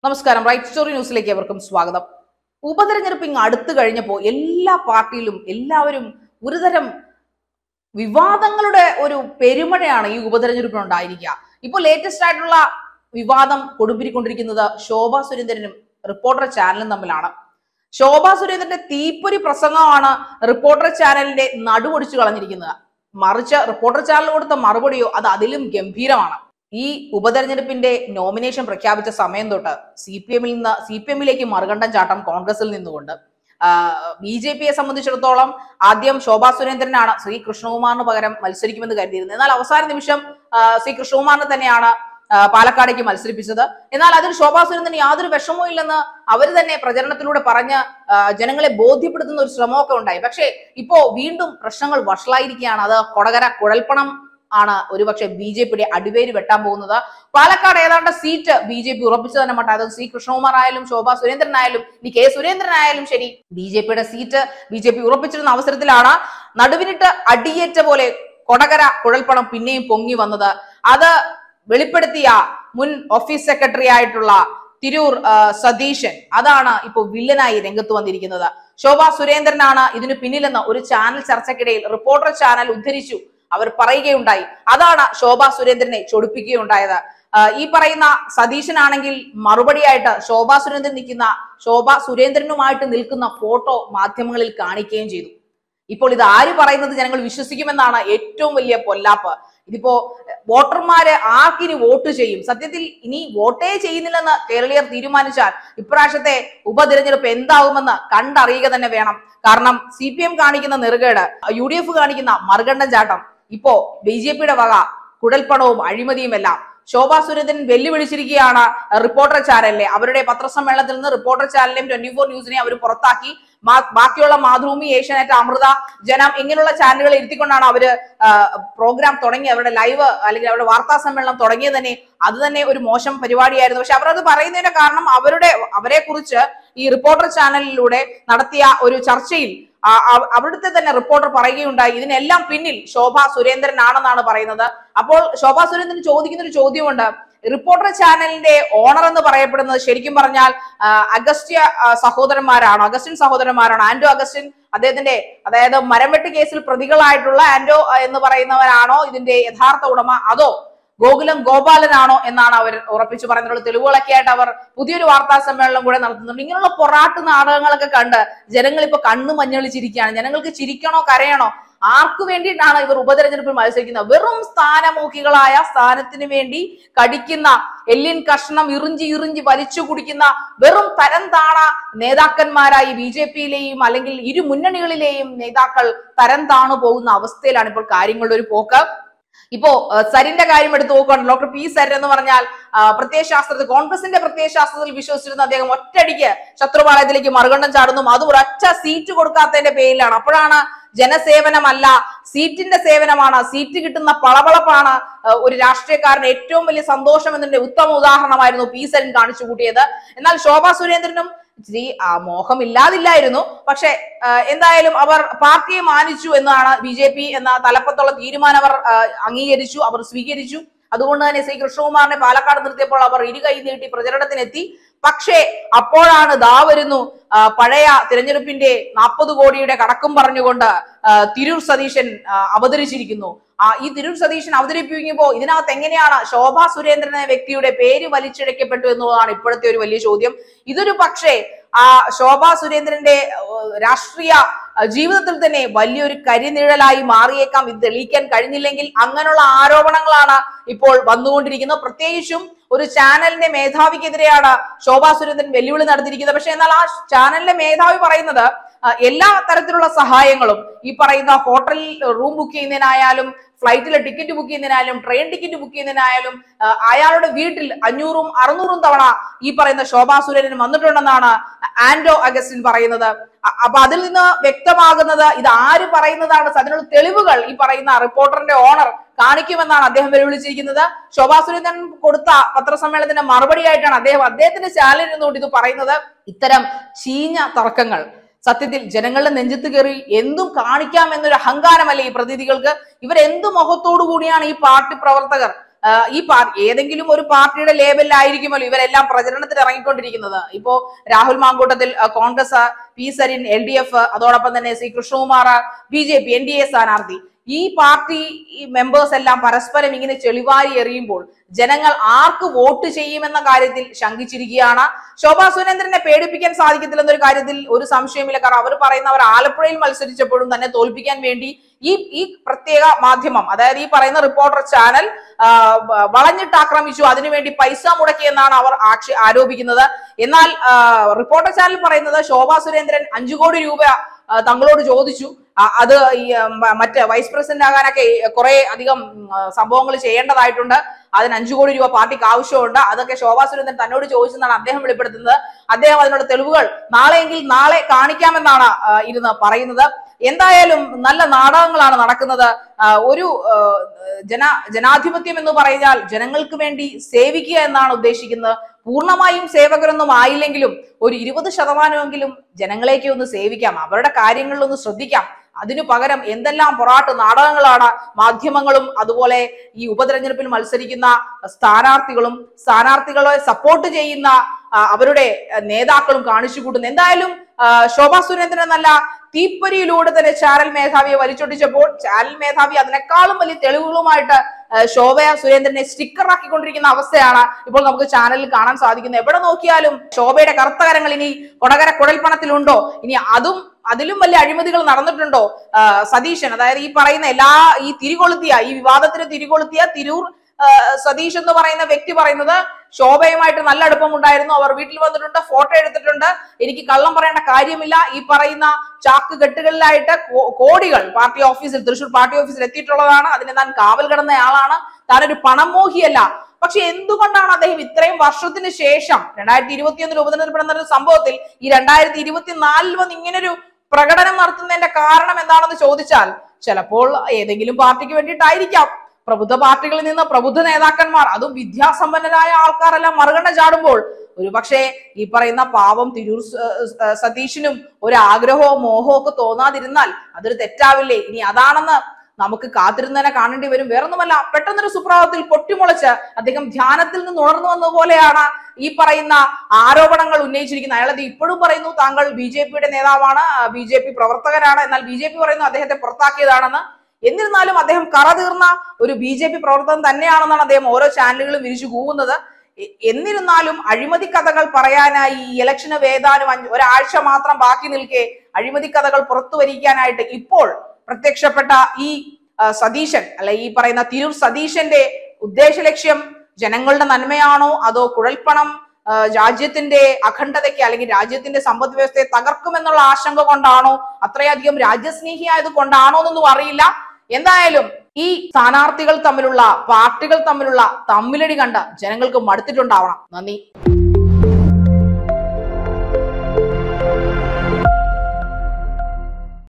നമസ്കാരം right story ന്യൂസിലേക്ക് അവർക്കും സ്വാഗതം ഉപതെരഞ്ഞെടുപ്പ് ഇങ്ങ് അടുത്തു കഴിഞ്ഞപ്പോൾ എല്ലാ പാർട്ടിയിലും എല്ലാവരും ഒരുതരം വിവാദങ്ങളുടെ ഒരു പെരുമഴയാണ് ഈ ഉപതെരഞ്ഞെടുപ്പിനുണ്ടായിരിക്കുക ഇപ്പോൾ ലേറ്റസ്റ്റ് ആയിട്ടുള്ള വിവാദം കൊടുമ്പിരിക്കൊണ്ടിരിക്കുന്നത് ശോഭാ സുരേന്ദ്രനും റിപ്പോർട്ടർ ചാനലും തമ്മിലാണ് ശോഭാ സുരേന്ദ്രന്റെ തീപ്പൊരി പ്രസംഗമാണ് റിപ്പോർട്ടർ ചാനലിന്റെ നടുവൊടിച്ചു കളഞ്ഞിരിക്കുന്നത് മറിച്ച് റിപ്പോർട്ടർ ചാനൽ കൊടുത്ത മറുപടിയോ അത് അതിലും ഗംഭീരമാണ് ഈ ഉപതെരഞ്ഞെടുപ്പിന്റെ നോമിനേഷൻ പ്രഖ്യാപിച്ച സമയം തൊട്ട് സി പി എമ്മിൽ നിന്ന് സി പി എമ്മിലേക്ക് മറുകണ്ഠം ചാട്ടം കോൺഗ്രസിൽ നിന്നുകൊണ്ട് ബി ജെ പിയെ സംബന്ധിച്ചിടത്തോളം ആദ്യം ശോഭാ സുരേന്ദ്രനാണ് ശ്രീ കൃഷ്ണകുമാറിന് പകരം മത്സരിക്കുമെന്ന് കരുതിയിരുന്നത് എന്നാൽ അവസാന നിമിഷം ആ, ശ്രീ കൃഷ്ണകുമാറിനെ തന്നെയാണ് ആ, പാലക്കാടേക്ക് മത്സരിപ്പിച്ചത് എന്നാൽ അതിൽ ശോഭാ സുരേന്ദ്രന് യാതൊരു വിഷമവും ഇല്ലെന്ന് അവർ തന്നെ പ്രചരണത്തിലൂടെ പറഞ്ഞ് ആ, ജനങ്ങളെ ബോധ്യപ്പെടുത്തുന്ന ഒരു ശ്രമമൊക്കെ ഉണ്ടായി പക്ഷേ ഇപ്പോ വീണ്ടും പ്രശ്നങ്ങൾ വഷളായിരിക്കുകയാണ് അത് കൊടകര കുഴൽപ്പണം ആണ് ഒരുപക്ഷെ ബി ജെ പിയുടെ അടിവേര് വെട്ടാൻ പോകുന്നത് പാലക്കാട് ഏതാണ്ട് സീറ്റ് ബി ജെ പി ഉറപ്പിച്ചു തന്നെ മട്ടെ അത് ശ്രീ കൃഷ്ണകുമാർ ആയാലും ശോഭാ സുരേന്ദ്രൻ ആയാലും ഇനി കെ സുരേന്ദ്രൻ ആയാലും ശരി ബി ജെ പിയുടെ സീറ്റ് ബി ജെ പി ഉറപ്പിച്ചിരുന്ന അവസരത്തിലാണ് നടുവിനിട്ട് അടിയേറ്റ പോലെ കൊടകര കുഴൽപ്പണം പിന്നെയും പൊങ്ങി വന്നത് അത് വെളിപ്പെടുത്തിയ മുൻ ഓഫീസ് സെക്രട്ടറി ആയിട്ടുള്ള തിരൂർ ആ, സതീശൻ അതാണ് ഇപ്പോൾ വില്ലനായി രംഗത്ത് വന്നിരിക്കുന്നത് ശോഭാ സുരേന്ദ്രനാണ് ഇതിന് പിന്നിലെന്ന് ഒരു ചാനൽ ചർച്ചയ്ക്കിടയിൽ റിപ്പോർട്ടർ ചാനൽ ഉദ്ധരിച്ചു അവർ പറയുകയുണ്ടായി അതാണ് ശോഭാ സുരേന്ദ്രനെ ചൊടിപ്പിക്കുകയുണ്ടായത് ആ, ഈ പറയുന്ന സതീശനാണെങ്കിൽ മറുപടിയായിട്ട് ശോഭാ സുരേന്ദ്രൻ നിൽക്കുന്ന ശോഭാ സുരേന്ദ്രനുമായിട്ട് നിൽക്കുന്ന ഫോട്ടോ മാധ്യമങ്ങളിൽ കാണിക്കുകയും ചെയ്തു ഇപ്പോൾ ഇത് ആര് പറയുന്നത് ജനങ്ങൾ വിശ്വസിക്കുമെന്നാണ് ഏറ്റവും വലിയ പൊല്ലാപ്പ് ഇതിപ്പോ വോട്ടർമാര് ആർക്കിനി വോട്ട് ചെയ്യും സത്യത്തിൽ ഇനി വോട്ടേ ചെയ്യുന്നില്ലെന്ന് കേരളീയർ തീരുമാനിച്ചാൽ ഇപ്രാവശ്യത്തെ ഉപതിരഞ്ഞെടുപ്പ് എന്താകുമെന്ന് കണ്ടറിയുക തന്നെ വേണം കാരണം സി പി എം കാണിക്കുന്ന നെറുകേട് യു ഡി എഫ് കാണിക്കുന്ന മറുകണ്ഠം ചാട്ടം ഇപ്പോ ബി ജെ പിയുടെ വക കുഴൽപ്പണവും അഴിമതിയുമെല്ലാം ശോഭാ സുരേന്ദ്രൻ വെല്ലുവിളിച്ചിരിക്കുകയാണ് റിപ്പോർട്ടർ ചാനലിനെ അവരുടെ പത്രസമ്മേളനത്തിൽ നിന്ന് റിപ്പോർട്ടർ ചാനലിനെയും ട്വന്റി ഫോർ ന്യൂസിനെ അവർ പുറത്താക്കി മാ- ബാക്കിയുള്ള മാതൃഭൂമി ഏഷ്യാനെറ്റ് അമൃത ജനം ഇങ്ങനെയുള്ള ചാനലുകൾ ഇരുത്തിക്കൊണ്ടാണ് അവര് ആ, പ്രോഗ്രാം തുടങ്ങി അവരുടെ ലൈവ് അല്ലെങ്കിൽ അവരുടെ വാർത്താ സമ്മേളനം തുടങ്ങിയത് തന്നെ അത് തന്നെ ഒരു മോശം പരിപാടിയായിരുന്നു പക്ഷെ അവർ അത് പറയുന്നതിന്റെ കാരണം അവരുടെ അവരെ കുറിച്ച് ഈ റിപ്പോർട്ടർ ചാനലിലൂടെ നടത്തിയ ഒരു ചർച്ചയിൽ ആ, അവ- അവിടുത്തെ തന്നെ റിപ്പോർട്ടർ പറയുകയുണ്ടായി ഇതിനെല്ലാം പിന്നിൽ ശോഭ സുരേന്ദ്രൻ ആണെന്നാണ് പറയുന്നത് അപ്പോൾ ശോഭ സുരേന്ദ്രൻ ചോദിക്കുന്ന ഒരു ചോദ്യമുണ്ട് റിപ്പോർട്ടർ ചാനലിന്റെ ഓണർ എന്ന് പറയപ്പെടുന്നത് ശരിക്കും പറഞ്ഞാൽ ആ, അഗസ്ത്യ ആ, സഹോദരന്മാരാണോ അഗസ്റ്റിൻ സഹോദരന്മാരാണോ ആന്റോ അഗസ്റ്റിൻ അദ്ദേഹത്തിന്റെ അതായത് മരംവെട്ട് കേസിൽ പ്രതികളായിട്ടുള്ള ആന്റോ ആ, എന്ന് പറയുന്നവരാണോ ഇതിന്റെ യഥാർത്ഥ ഉടമ അതോ ഗോകുലം ഗോപാലനാണോ എന്നാണ് അവർ ഉറപ്പിച്ചു പറയുന്നത് തെളിവുകളൊക്കെ ആയിട്ട് അവർ പുതിയൊരു വാർത്താ സമ്മേളനം കൂടെ നടത്തുന്നുണ്ട് ഇങ്ങനെയുള്ള പൊറാട്ട് നാടകങ്ങളൊക്കെ കണ്ട് ജനങ്ങൾ ഇപ്പൊ കണ്ണു മഞ്ഞളിച്ചിരിക്കുകയാണ് ജനങ്ങൾക്ക് ചിരിക്കണോ കരയണോ ആർക്കു വേണ്ടിയിട്ടാണ് ഇവർ ഉപതെരഞ്ഞെടുപ്പിൽ മത്സരിക്കുന്നത് വെറും സ്ഥാനമോഹികളായ സ്ഥാനത്തിന് വേണ്ടി കടിക്കുന്ന എല്ലിൻ കഷ്ണം ഇറിഞ്ചി ഇറിഞ്ചി വലിച്ചു കുടിക്കുന്ന വെറും തരം താണ നേതാക്കന്മാരായി ബി ജെ പിയിലെയും അല്ലെങ്കിൽ ഇരു മുന്നണികളിലെയും നേതാക്കൾ തരം താണു പോകുന്ന അവസ്ഥയിലാണ് ഇപ്പോൾ കാര്യങ്ങളുടെ ഒരു പോക്ക് ഇപ്പോ ആ, സരിന്റെ കാര്യം എടുത്ത് നോക്കുകയാണ് ഡോക്ടർ പി സരൻ എന്ന് പറഞ്ഞാൽ ആ, പ്രത്യയശാസ്ത്രത്തിൽ കോൺഗ്രസിന്റെ പ്രത്യയശാസ്ത്രത്തിൽ വിശ്വസിച്ചിരുന്ന അദ്ദേഹം ഒറ്റയടിക്ക് ശത്രുപാളയത്തിലേക്ക് മറുകണ്ഠം ചാടുന്നു അതും ഒരൊറ്റ സീറ്റ് കൊടുക്കാത്തതിന്റെ പേരിലാണ് അപ്പോഴാണ് ജനസേവനമല്ല സീറ്റിന്റെ സേവനമാണ് സീറ്റ് കിട്ടുന്ന പളപളപ്പാണ് ആ, ഒരു രാഷ്ട്രീയക്കാരന് ഏറ്റവും വലിയ സന്തോഷം എന്നതിന്റെ ഉത്തമ ഉദാഹരണമായിരുന്നു പി സരൻ കാണിച്ചു കൂട്ടിയത് എന്നാൽ ശോഭാ സുരേന്ദ്രനും ഇച്ചിരി ആ, മോഹമില്ലാതില്ലായിരുന്നു പക്ഷെ ആ, എന്തായാലും അവർ പാർട്ടിയെ മാനിച്ചു എന്നാണ് ബി ജെ പി എന്ന തലപ്പത്തുള്ള തീരുമാനം അവർ ആ, അംഗീകരിച്ചു അവർ സ്വീകരിച്ചു അതുകൊണ്ട് തന്നെ ശ്രീ കൃഷ്ണകുമാറിനെ പാലക്കാട് നിർത്തിയപ്പോൾ അവർ ഇരു കൈ നീട്ടി പ്രചരണത്തിനെത്തി പക്ഷേ അപ്പോഴാണ് ദാ വരുന്നു ആ, പഴയ തിരഞ്ഞെടുപ്പിന്റെ നാൽപ്പത് കോടിയുടെ കണക്കും പറഞ്ഞുകൊണ്ട് ആ, തിരൂർ സതീശൻ ആ, അവതരിച്ചിരിക്കുന്നു ആ ഈ തിരൂർ സതീശൻ അവതരിപ്പിക്കുമ്പോൾ ഇതിനകത്ത് എങ്ങനെയാണ് ശോഭാ സുരേന്ദ്രൻ എന്ന വ്യക്തിയുടെ പേര് വലിച്ചിഴക്കപ്പെട്ടു എന്നുള്ളതാണ് ഇപ്പോഴത്തെ ഒരു വലിയ ചോദ്യം ഇതൊരു പക്ഷേ ആ ശോഭാ സുരേന്ദ്രന്റെ ഏഹ്, രാഷ്ട്രീയ അഹ്, ജീവിതത്തിൽ തന്നെ വലിയൊരു കരിനിഴലായി മാറിയേക്കാം ഇത് തെളിയിക്കാൻ കഴിഞ്ഞില്ലെങ്കിൽ അങ്ങനെയുള്ള ആരോപണങ്ങളാണ് ഇപ്പോൾ വന്നുകൊണ്ടിരിക്കുന്നത് പ്രത്യേകിച്ചും ഒരു ചാനലിന്റെ മേധാവിക്കെതിരെയാണ് ശോഭാ സുരേന്ദ്രൻ വെല്ലുവിളി നടത്തിയിരിക്കുന്നത് പക്ഷെ എന്നാൽ ആ ചാനലിന്റെ മേധാവി പറയുന്നത് ആ, എല്ലാ തരത്തിലുള്ള സഹായങ്ങളും ഈ പറയുന്ന ഹോട്ടലിൽ റൂം ബുക്ക് ചെയ്യുന്നതിനായാലും ഫ്ലൈറ്റിലെ ടിക്കറ്റ് ബുക്ക് ചെയ്യുന്നതിനായാലും ട്രെയിൻ ടിക്കറ്റ് ബുക്ക് ചെയ്യുന്നതിനായാലും ആ, അയാളുടെ വീട്ടിൽ അഞ്ഞൂറും അറുന്നൂറും തവണ ഈ പറയുന്ന ശോഭാ സുരേന്ദ്രൻ വന്നിട്ടുണ്ടെന്നാണ് ആന്റോ അഗസ്റ്റിൻ പറയുന്നത് അ- അപ്പൊ അതിൽ നിന്ന് വ്യക്തമാകുന്നത് ഇത് ആര് പറയുന്നതാണ് അതിനുള്ള തെളിവുകൾ ഈ പറയുന്ന റിപ്പോർട്ടറിന്റെ ഓണർ കാണിക്കുമെന്നാണ് അദ്ദേഹം വെല്ലുവിളിച്ചിരിക്കുന്നത് ശോഭാ സുരേന്ദ്രൻ കൊടുത്ത പത്രസമ്മേളനത്തിന്റെ മറുപടിയായിട്ടാണ് അദ്ദേഹം അദ്ദേഹത്തിന്റെ ചാനലിൽ നിന്നുകൊണ്ട് ഇത് പറയുന്നത് ഇത്തരം ചീഞ്ഞ തർക്കങ്ങൾ സത്യത്തിൽ ജനങ്ങളുടെ നെഞ്ചത്ത് കയറി എന്തും കാണിക്കാം എന്നൊരു അഹങ്കാരമല്ലേ ഈ പ്രതിനിധികൾക്ക് ഇവർ എന്ത് മുഖത്തോടു കൂടിയാണ് ഈ പാർട്ടി പ്രവർത്തകർ ആ, ഈ പാർട്ടി ഏതെങ്കിലും ഒരു പാർട്ടിയുടെ ലേബലിലായിരിക്കുമല്ലോ ഇവരെല്ലാം പ്രചരണത്തിന് ഇറങ്ങിക്കൊണ്ടിരിക്കുന്നത് ഇപ്പോ രാഹുൽ മാങ്കൂട്ടത്തിൽ ആ, കോൺഗ്രസ് പി സരിൻ എൽ ഡി എഫ് അതോടൊപ്പം തന്നെ Shri Krishnakumar BJP NDA സ്ഥാനാർത്ഥി ഈ പാർട്ടി മെമ്പേഴ്സ് എല്ലാം പരസ്പരം ഇങ്ങനെ ചെളിവാരി എറിയുമ്പോൾ ജനങ്ങൾ ആർക്ക് വോട്ട് ചെയ്യുമെന്ന കാര്യത്തിൽ ശങ്കിച്ചിരിക്കുകയാണ് ശോഭാ സുരേന്ദ്രനെ പേടിപ്പിക്കാൻ സാധിക്കത്തില്ലെന്നൊരു കാര്യത്തിൽ ഒരു സംശയമില്ല കാരണം അവർ പറയുന്ന അവർ ആലപ്പുഴയിൽ മത്സരിച്ചപ്പോഴും തന്നെ തോൽപ്പിക്കാൻ വേണ്ടി ഈ ഈ പ്രത്യേക മാധ്യമം അതായത് ഈ പറയുന്ന റിപ്പോർട്ടർ ചാനൽ ആ, വ- വളഞ്ഞിട്ട് ആക്രമിച്ചു അതിനുവേണ്ടി പൈസ മുടക്കി എന്നാണ് അവർ ആക്ഷേ ആരോപിക്കുന്നത് എന്നാൽ ആ, റിപ്പോർട്ടർ ചാനൽ പറയുന്നത് ശോഭാ സുരേന്ദ്രൻ അഞ്ചു കോടി രൂപ ആ, തങ്ങളോട് ചോദിച്ചു ആ, അത് ഈ ആ, മ- മറ്റ് വൈസ് പ്രസിഡന്റ് ആകാനൊക്കെ കുറെ അധികം സംഭവങ്ങൾ ചെയ്യേണ്ടതായിട്ടുണ്ട് അതിന് അഞ്ചു കോടി രൂപ പാർട്ടിക്ക് ആവശ്യമുണ്ട് അതൊക്കെ ശോഭാ സുരേന്ദ്രൻ തന്നോട് ചോദിച്ചെന്നാണ് അദ്ദേഹം വെളിപ്പെടുത്തുന്നത് അദ്ദേഹം അതിനുള്ള തെളിവുകൾ നാളെയെങ്കിൽ നാളെ കാണിക്കാമെന്നാണ് ആ, ഇരുന്ന് പറയുന്നത് എന്തായാലും നല്ല നാടകങ്ങളാണ് നടക്കുന്നത് ആ, ഒരു ആ, ജന ജനാധിപത്യം എന്ന് പറഞ്ഞാൽ ജനങ്ങൾക്ക് വേണ്ടി സേവിക്കുക എന്നാണ് ഉദ്ദേശിക്കുന്നത് പൂർണ്ണമായും സേവകരൊന്നും ആയില്ലെങ്കിലും ഒരു ഇരുപത് ശതമാനമെങ്കിലും ജനങ്ങളേക്ക് ഒന്ന് സേവിക്കാം അവരുടെ കാര്യങ്ങളിൽ ഒന്ന് ശ്രദ്ധിക്കാം അതിനു പകരം എന്തെല്ലാം പൊറാട്ട് നാടകങ്ങളാണ് മാധ്യമങ്ങളും അതുപോലെ ഈ ഉപതെരഞ്ഞെടുപ്പിൽ മത്സരിക്കുന്ന സ്ഥാനാർത്ഥികളും സ്ഥാനാർത്ഥികളെ സപ്പോർട്ട് ചെയ്യുന്ന ആ, അവരുടെ ആ, നേതാക്കളും കാണിച്ചു കൂട്ടുന്നത് എന്തായാലും ആ, ശോഭാ സുരേന്ദ്രൻ നല്ല തീപ്പൊരിയിലൂടെ തന്നെ ചാനൽ മേധാവിയെ വലിച്ചൊട്ടിച്ചപ്പോൾ ചാനൽ മേധാവി അതിനേക്കാളും വലിയ തെളിവുകളുമായിട്ട് ആ, ശോഭ സുരേന്ദ്രനെ സ്റ്റിക്കർ ആക്കിക്കൊണ്ടിരിക്കുന്ന അവസ്ഥയാണ് ഇപ്പോൾ നമുക്ക് ചാനലിൽ കാണാൻ സാധിക്കുന്നത് എവിടെ നോക്കിയാലും ശോഭയുടെ കറുത്ത കരങ്ങൾ ഇനി കൊടകര കുഴൽപ്പണത്തിലുണ്ടോ ഇനി അതും അതിലും വലിയ അഴിമതികൾ നടന്നിട്ടുണ്ടോ ആ, സതീശൻ അതായത് ഈ പറയുന്ന എല്ലാ ഈ തിരികൊളുത്തിയ ഈ വിവാദത്തിന് തിരികൊളുത്തിയ തിരൂർ ആ, സതീഷ് എന്ന് പറയുന്ന വ്യക്തി പറയുന്നത് ശോഭയുമായിട്ട് നല്ല അടുപ്പമുണ്ടായിരുന്നു അവർ വീട്ടിൽ വന്നിട്ടുണ്ട് ഫോട്ടോ എടുത്തിട്ടുണ്ട് എനിക്ക് കള്ളം പറയേണ്ട കാര്യമില്ല ഈ പറയുന്ന ചാക്ക് കെട്ടുകളിലായിട്ട് കോ- കോടികൾ പാർട്ടി ഓഫീസിൽ തൃശൂർ പാർട്ടി ഓഫീസിൽ എത്തിയിട്ടുള്ളതാണ് അതിന് താൻ കാവൽ കിടന്നയാളാണ് താനൊരു പണം മോഹിയല്ല പക്ഷെ എന്തുകൊണ്ടാണ് അദ്ദേഹം ഇത്രയും വർഷത്തിന് ശേഷം രണ്ടായിരത്തി ഇരുപത്തിയൊന്നിൽ ഉപതെരഞ്ഞെടുപ്പ് നടന്ന ഒരു സംഭവത്തിൽ ഈ രണ്ടായിരത്തി ഇരുപത്തിനാലിൽ വന്ന് ഇങ്ങനൊരു പ്രകടനം നടത്തുന്നതിന്റെ കാരണം എന്താണെന്ന് ചോദിച്ചാൽ ചിലപ്പോൾ ഏതെങ്കിലും പാർട്ടിക്ക് വേണ്ടിയിട്ടായിരിക്കാം പ്രബുദ്ധ പാർട്ടികളിൽ നിന്ന് പ്രബുദ്ധ നേതാക്കന്മാർ അതും വിദ്യാസമ്പന്നരായ ആൾക്കാരെല്ലാം മറുകണ്ണ ചാടുമ്പോൾ ഒരു പക്ഷേ ഈ പറയുന്ന പാവം തിരൂർ സ- സ- സതീഷിനും ഒരു ആഗ്രഹമോ മോഹമോ ഒക്കെ തോന്നാതിരുന്നാൽ അതൊരു തെറ്റാവില്ലേ ഇനി അതാണെന്ന് നമുക്ക് കാത്തിരുന്നതിനെ കാണേണ്ടി വരും വേറൊന്നുമല്ല പെട്ടെന്നൊരു സുപ്രഭാതത്തിൽ പൊട്ടിമുളച്ച് അദ്ദേഹം ധ്യാനത്തിൽ നിന്ന് ഉണർന്നു വന്ന പോലെയാണ് ഈ പറയുന്ന ആരോപണങ്ങൾ ഉന്നയിച്ചിരിക്കുന്നത് അയാളത് ഇപ്പോഴും പറയുന്നു താങ്കൾ ബി ജെ പിയുടെ നേതാവാണ് ബി ജെ പി പ്രവർത്തകനാണ് എന്നാൽ ബി ജെ പി പറയുന്നു അദ്ദേഹത്തെ പുറത്താക്കിയതാണെന്ന് എന്നിരുന്നാലും അദ്ദേഹം കറ തീർന്ന ഒരു ബി ജെ പി പ്രവർത്തകൻ തന്നെയാണെന്നാണ് അദ്ദേഹം ഓരോ ചാനലുകളും വിരിച്ചു കൂവുന്നത് എ- എന്നിരുന്നാലും അഴിമതി കഥകൾ പറയാനായി ഈ ഇലക്ഷന് വേദാനും അഞ്ച് ഒരാഴ്ച മാത്രം ബാക്കി നിൽക്കെ അഴിമതി കഥകൾ പുറത്തു വരിക്കാനായിട്ട് ഇപ്പോൾ പ്രത്യക്ഷപ്പെട്ട ഈ ആ, സതീശൻ അല്ലെ ഈ പറയുന്ന തിരൂർ സതീശന്റെ ഉദ്ദേശ ലക്ഷ്യം ജനങ്ങളുടെ നന്മയാണോ അതോ കുഴൽപ്പണം ആ, രാജ്യത്തിന്റെ അഖണ്ഡതയ്ക്ക് അല്ലെങ്കിൽ രാജ്യത്തിന്റെ സമ്പദ് വ്യവസ്ഥയെ തകർക്കുമെന്നുള്ള ആശങ്ക കൊണ്ടാണോ അത്രയധികം രാജ്യസ്നേഹിയായത് കൊണ്ടാണോ എന്നൊന്നും അറിയില്ല എന്തായാലും ഈ സ്ഥാനാർത്ഥികൾ തമ്മിലുള്ള പാർട്ടികൾ തമ്മിലുള്ള തമ്മിലടി കണ്ട ജനങ്ങൾക്ക് മടുത്തിട്ടുണ്ടാവണം നന്ദി